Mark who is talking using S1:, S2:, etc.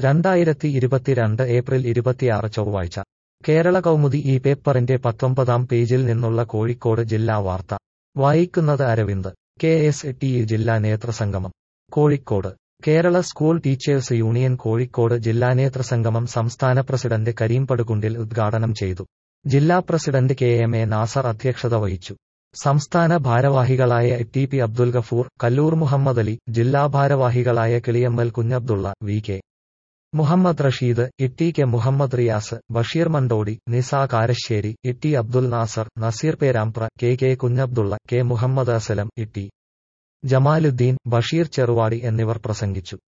S1: രണ്ടായിരത്തി ഇരുപത്തിരണ്ട് ഏപ്രിൽ ഇരുപത്തിയാറ് ചൊവ്വാഴ്ച കേരള കൗമുദി ഈ പേപ്പറിന്റെ പത്തൊമ്പതാം പേജിൽ നിന്നുള്ള കോഴിക്കോട് ജില്ലാ വാർത്ത വായിക്കുന്നത് Aravind K S T U ജില്ലാ നേതൃസംഗമം Kozhikode Kerala school teachers union Kozhikode ജില്ലാ നേതൃസംഗമം സംസ്ഥാന പ്രസിഡന്റ് കരീം പടുകുണ്ടിൽ ഉദ്ഘാടനം ചെയ്തു ജില്ലാ president K M A Nasar അധ്യക്ഷത വഹിച്ചു സംസ്ഥാന ഭാരവാഹികളായ ടി പി അബ്ദുൽ ഗഫൂർ കല്ലൂർ മുഹമ്മദ് അലി ജില്ലാ ഭാരവാഹികളായ Kiliyammal Kunhabdulla V K Muhammad Rasheed Itti K Muhammad Riyas Basheer Mandodi Nisa Karassery Itti Abdul Nasar Naseer Perambra K K Kunhabdulla K Muhammad Aslam ഇട്ടി ജമാലുദ്ദീൻ ബഷീർ ചെറുവാടി എന്നിവർ പ്രസംഗിച്ചു